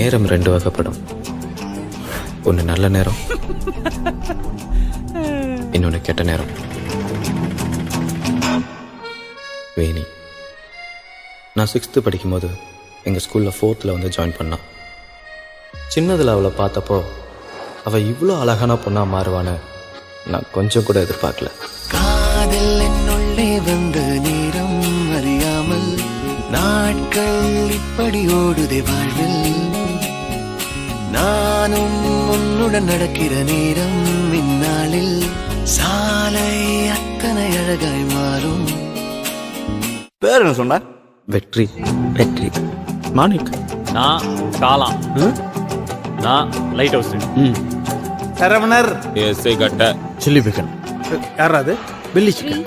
நேரம் ரெண்டு வகைப்படும் ஒன்று நல்ல நேரம் இன்னொன்று கெட்ட நேரம் வேணி நான் சிக்ஸ்த்து படிக்கும்போது எங்கள் ஸ்கூலில் ஃபோர்த்தில் வந்து ஜாயின் பண்ணான் சின்னதில் அவளை பார்த்தப்போ அவள் இவ்வளோ அழகான பொண்ணாக மாறுவான்னு நான் கொஞ்சம் கூட எதிர்பார்க்கல காதல் என்னுள்ளே வந்த நேரம் அறியாமல் நாட்கள் இப்படி ஓடுதே வாழ்வில் நானும் உன்னுடன் நடக்கிற நேரம் இந்நாளில் சாலை அத்தனை அழகாய் மாறும் பேர் என்ன சொன்ன வெற்றி வெற்றி மாணிக் நான் காளான் நான் லைட் ஹவுஸ் சரவணர் எஸ்ஐ கட்ட சில்லி பிக்கன் யாராது பில்லி சிக்கன்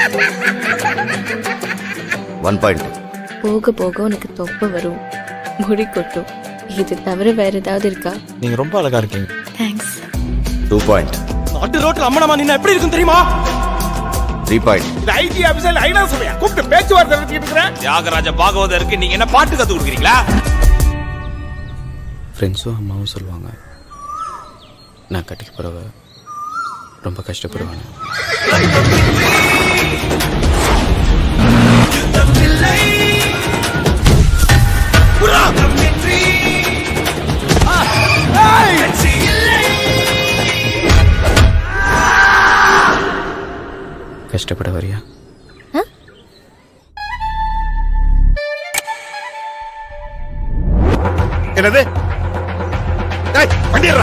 ஒன் பாயிண்ட் போக போக உனக்கு தொப்பை வரும் முடி கொட்டும் இது தவிர வேற ஏதாவது இருக்கா நீங்க ரொம்ப அழகா இருக்கீங்க தேங்க்ஸ் டூ பாயிண்ட் நாட்டு ரோட்ல அம்மனமா நின்னா எப்படி இருக்கும் தெரியுமா த்ரீ பாயிண்ட் இது ஐடி ஆபீசர் ஐநா சபையா கூப்பிட்டு பேச்சுவார்த்தை நடத்திட்டு இருக்கிறேன் தியாகராஜ பாகவதருக்கு நீங்க என்ன பாட்டு கத்து கொடுக்குறீங்களா ஃப்ரெண்ட்ஸும் அம்மாவும் சொல்லுவாங்க நான் கட்டிக்க போகிறவ ரொம்ப கஷ்டப்படுவாங்க கஷ்டப்பட வரியா என்னது டேய், வண்டியை